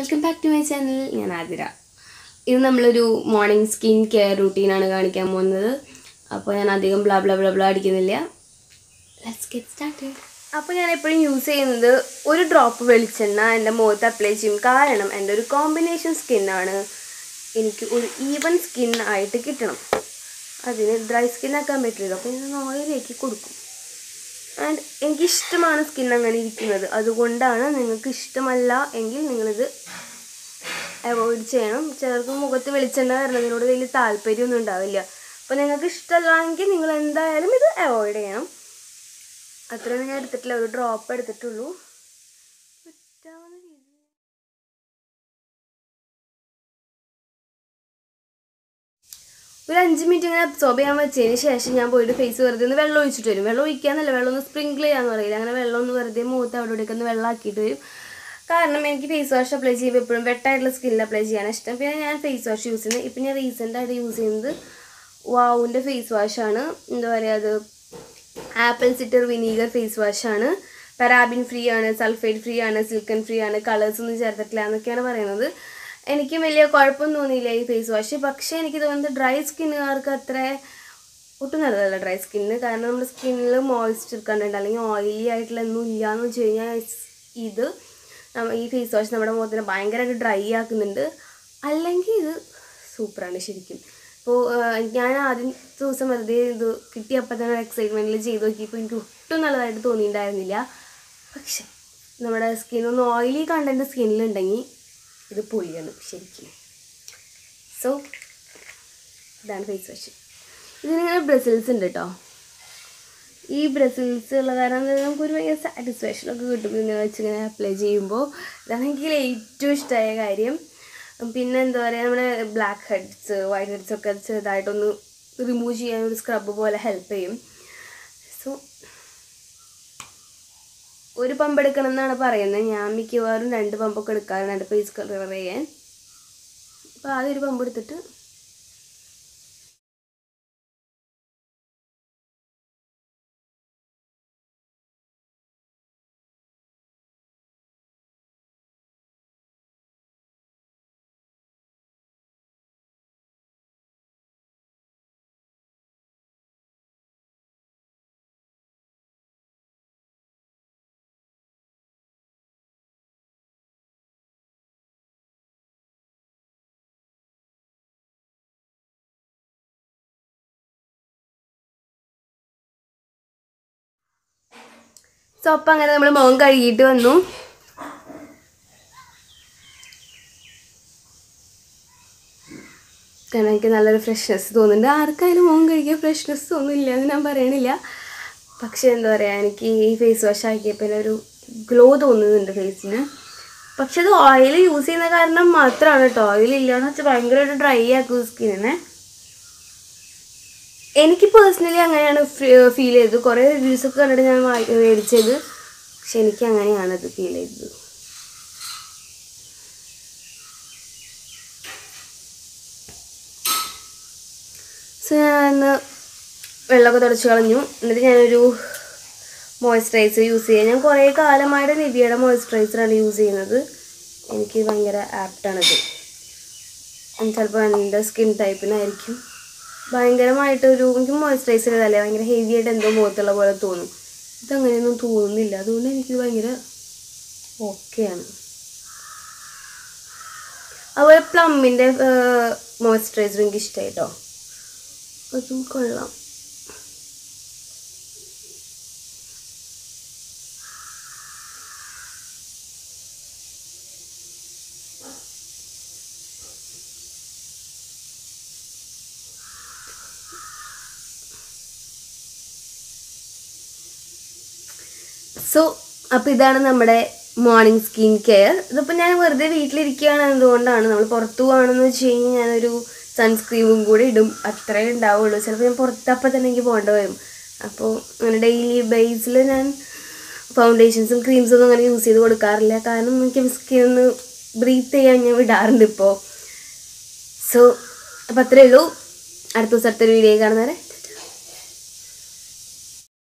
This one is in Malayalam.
welcome back to my channel ഞാൻ ആതിര ഇത് നമ്മളൊരു മോർണിംഗ് സ്കിൻ കെയർ റൂട്ടീനാണ് കാണിക്കാൻ പോകുന്നത് അപ്പോൾ ഞാൻ അധികം ബ്ലാ ബ്ലാ ബ്ലാ ബ്ലാ അടിക്കുന്നില്ല ലെറ്റ്സ് ഗെറ്റ് സ്റ്റാർട്ടഡ് അപ്പോൾ ഞാൻ എപ്പോഴും യൂസ് ചെയ്യുന്നത് ഒരു ഡ്രോപ്പ് വെളിച്ചെണ്ണ എൻ്റെ മുഖത്ത് അപ്ലൈ ചെയ്യും കാരണം എൻ്റെ ഒരു കോമ്പിനേഷൻ സ്കിന്നാണ് എനിക്ക് ഒരു ഈവൻ സ്കിൻ ആയിട്ട് കിട്ടണം അതിന് ഡ്രൈ സ്കിൻ ആക്കാൻ പറ്റില്ല അപ്പോൾ ഞാൻ ഓയിലേക്ക് കൊടുക്കും ആൻഡ് എനിക്കിഷ്ടമാണ് സ്കിൻ അങ്ങനെ ഇരിക്കുന്നത് അതുകൊണ്ടാണ് നിങ്ങൾക്ക് ഇഷ്ടമല്ല എങ്കിൽ നിങ്ങളിത് അവോയ്ഡ് ചെയ്യണം ചിലർക്ക് മുഖത്ത് വെളിച്ചെണ്ണ വരുന്നതിനോട് വലിയ താല്പര്യമൊന്നും ഉണ്ടാവില്ല അപ്പോൾ നിങ്ങൾക്ക് ഇഷ്ടമല്ലെങ്കിൽ നിങ്ങൾ എന്തായാലും ഇത് അവോയ്ഡ് ചെയ്യണം അത്രയൊന്നും ഞാൻ എടുത്തിട്ടില്ല ഒരു ഡ്രോപ്പ് എടുത്തിട്ടുള്ളൂ പറ്റാവുന്ന രീതിയിൽ ഒരു അഞ്ച് മിനിറ്റ് ഇങ്ങനെ അബ്സോർബ് ചെയ്യാൻ വെച്ചതിന് ശേഷം ഞാൻ പോയിട്ട് ഫേസ് വെറുതെ ഒന്ന് വെള്ളം ഒഴിച്ചിട്ട് വരും വെള്ളം ഒഴിക്കാന്നല്ല വെള്ളം ഒന്ന് സ്പ്രിങ്കിൾ ചെയ്യാന്ന് പറയില്ല അങ്ങനെ വെള്ളം ഒന്ന് വെറുതെ മുഖത്ത് അവിടെ ഇവിടെയൊക്കെ ഒന്ന് വെള്ളം ആക്കിയിട്ട് വരും കാരണം എനിക്ക് ഫേസ് വാഷ് അപ്ലൈ ചെയ്യുമ്പോൾ എപ്പോഴും വെട്ടായിട്ടുള്ള സ്കിന്നിൽ അപ്ലൈ ചെയ്യാൻ ഇഷ്ടം പിന്നെ ഞാൻ ഫേസ് വാഷ് യൂസ് ചെയ്യുന്നത് ഇപ്പം ഞാൻ റീസെൻ്റ് ആയിട്ട് യൂസ് ചെയ്യുന്നത് വാവുൻ്റെ ഫേസ് വാഷാണ് എന്താ പറയുക അത് ആപ്പിൾ സിറ്റർ വിനീഗർ ഫേസ് വാഷാണ് പരാബിൻ ഫ്രീ ആണ് സൾഫേറ്റ് ഫ്രീ ആണ് സിൽക്കൻ ഫ്രീ ആണ് കളേഴ്സ് ഒന്നും ചേർത്തിട്ടില്ല എന്നൊക്കെയാണ് പറയുന്നത് എനിക്ക് വലിയ കുഴപ്പമൊന്നും തോന്നിയില്ല ഈ ഫേസ് വാഷ് പക്ഷേ എനിക്ക് തോന്നുന്നത് ഡ്രൈ സ്കിന്നുകാർക്ക് അത്ര ഒട്ടും നല്ലതല്ല ഡ്രൈ സ്കിന്നിന് കാരണം നമ്മുടെ സ്കിന്നിൽ മോയ്സ്ചർ കണ്ടുണ്ട് അല്ലെങ്കിൽ ഓയിലി ആയിട്ടുള്ള ഒന്നും ഇല്ല എന്ന് വെച്ച് കഴിഞ്ഞാൽ ഇത് നമ്മ- ഈ ഫേസ് വാഷ് നമ്മുടെ മുഖത്തിനെ ഭയങ്കരമായിട്ട് ഡ്രൈ ആക്കുന്നുണ്ട് അല്ലെങ്കിൽ ഇത് സൂപ്പറാണ് ശരിക്കും ഇപ്പോൾ ഞാൻ ആദ്യം ദിവസം വെറുതെ ഇത് കിട്ടിയപ്പോൾ തന്നെ എക്സൈറ്റ്മെൻറ്റിൽ ചെയ്ത് നോക്കിയപ്പോൾ എനിക്ക് ഒട്ടും നല്ലതായിട്ട് തോന്നിയിട്ടുണ്ടായിരുന്നില്ല പക്ഷെ നമ്മുടെ സ്കിന്നൊന്ന് ഓയിലി കണ്ടൻറ്റ് സ്കിന്നിലുണ്ടെങ്കിൽ ഇത് പൊളിയാണ് ശരിക്കും സോ ഇതാണ് ഫേസ് വാഷ് ഇതിനിങ്ങനെ ബ്രസിൽസ് ഉണ്ട് കേട്ടോ ഈ ബ്രസിൽസ് ഉള്ള കാരണം എന്താ നമുക്കൊരു ഭയങ്കര സാറ്റിസ്ഫാക്ഷനൊക്കെ കിട്ടും ഇങ്ങനെ വെച്ച് ഇങ്ങനെ അപ്ലൈ ചെയ്യുമ്പോൾ ഇതാണ് എനിക്ക് ഏറ്റവും ഇഷ്ടമായ കാര്യം പിന്നെ എന്താ പറയുക നമ്മുടെ ബ്ലാക്ക് ഹെഡ്സ് വൈറ്റ് ഹെഡ്സ് ഒക്കെ ചെറുതായിട്ടൊന്ന് റിമൂവ് ചെയ്യാൻ ഒരു സ്ക്രബ് പോലെ ഹെൽപ്പ് ചെയ്യും സോ ഒരു പമ്പ് എടുക്കണം എന്നാണ് പറയുന്നത് ഞാൻ മിക്കവാറും രണ്ട് പമ്പൊക്കെ എടുക്കാറുണ്ട് എൻ്റെ ഫേസ് കളർ ചെയ്യാൻ അപ്പോൾ ആദ്യം ഒരു പമ്പ് എടുത്തിട്ട് സോ അപ്പം അങ്ങനെ നമ്മൾ മുഖം കഴുകിയിട്ട് വന്നു കാരണം എനിക്ക് നല്ലൊരു ഫ്രഷ്നെസ് തോന്നുന്നുണ്ട് ആർക്കായാലും മുഖം കഴിക്കാൻ ഫ്രഷ്നെസ് തോന്നുന്നില്ല എന്ന് ഞാൻ പറയണില്ല പക്ഷെ എന്താ പറയുക എനിക്ക് ഈ ഫേസ് വാഷ് ആക്കിയപ്പോൾ ഒരു ഗ്ലോ തോന്നുന്നുണ്ട് ഫേസിന് പക്ഷെ അത് ഓയിൽ യൂസ് ചെയ്യുന്ന കാരണം മാത്രമാണ് കേട്ടോ ഓയിൽ ഇല്ലയെന്ന് വെച്ചാൽ ഭയങ്കരമായിട്ട് ഡ്രൈ ആക്കും സ്കിന്നിനെ എനിക്ക് പേഴ്സണലി അങ്ങനെയാണ് ഫീൽ ചെയ്തത് കുറേ റിവ്യൂസ് ഒക്കെ കണ്ടിട്ട് ഞാൻ വായി- മേടിച്ചത് പക്ഷെ എനിക്ക് അങ്ങനെയാണ് അത് ഫീൽ ചെയ്തത് സോ ഞാൻ ഇന്ന് വെള്ളമൊക്കെ തുടച്ച് കളഞ്ഞു എന്നിട്ട് ഞാനൊരു മോയ്സ്ചറൈസർ യൂസ് ചെയ്യാം ഞാൻ കുറേ കാലമായിട്ട് നിവിയുടെ മോയ്സ്ചറൈസറാണ് യൂസ് ചെയ്യുന്നത് എനിക്ക് ഭയങ്കര ആപ്റ്റാണിത് ചിലപ്പോൾ എൻ്റെ സ്കിൻ ടൈപ്പിനായിരിക്കും ഭയങ്കരമായിട്ടൊരു എനിക്ക് മോയ്സ്ചറൈസർ ചെയ്താലേ ഭയങ്കര ഹെവി ആയിട്ട് എന്തോ മുഖത്തുള്ള പോലെ തോന്നും ഇതങ്ങനെയൊന്നും തോന്നുന്നില്ല അതുകൊണ്ട് എനിക്ക് ഭയങ്കര ഓക്കെയാണ് അതുപോലെ പ്ലമ്മിൻ്റെ മോയ്സ്ചറൈസർ എനിക്ക് ഇഷ്ടമായി കേട്ടോ അതും കൊള്ളാം സോ അപ്പോൾ ഇതാണ് നമ്മുടെ മോർണിംഗ് സ്കിൻ കെയർ ഇതിപ്പോൾ ഞാൻ വെറുതെ വീട്ടിലിരിക്കുകയാണ് എന്തുകൊണ്ടാണ് നമ്മൾ പുറത്തു പോകണമെന്ന് വെച്ച് കഴിഞ്ഞാൽ ഞാനൊരു സൺസ്ക്രീമും കൂടി ഇടും അത്രേ ഉണ്ടാവുള്ളൂ ചിലപ്പോൾ ഞാൻ പുറത്തപ്പോൾ തന്നെ എനിക്ക് പോകേണ്ടി വരും അപ്പോൾ അങ്ങനെ ഡെയിലി ബേസിൽ ഞാൻ ഫൗണ്ടേഷൻസും ക്രീംസും ഒന്നും അങ്ങനെ യൂസ് ചെയ്ത് കൊടുക്കാറില്ല കാരണം എനിക്ക് സ്കിൻ ഒന്ന് ബ്രീത്ത് ചെയ്യാൻ ഞാൻ വിടാറുണ്ട് ഇപ്പോൾ സോ അപ്പോൾ അത്രയേ ഉള്ളൂ അടുത്ത ദിവസം അടുത്തൊരു വീഡിയോ കാണുന്നവരെ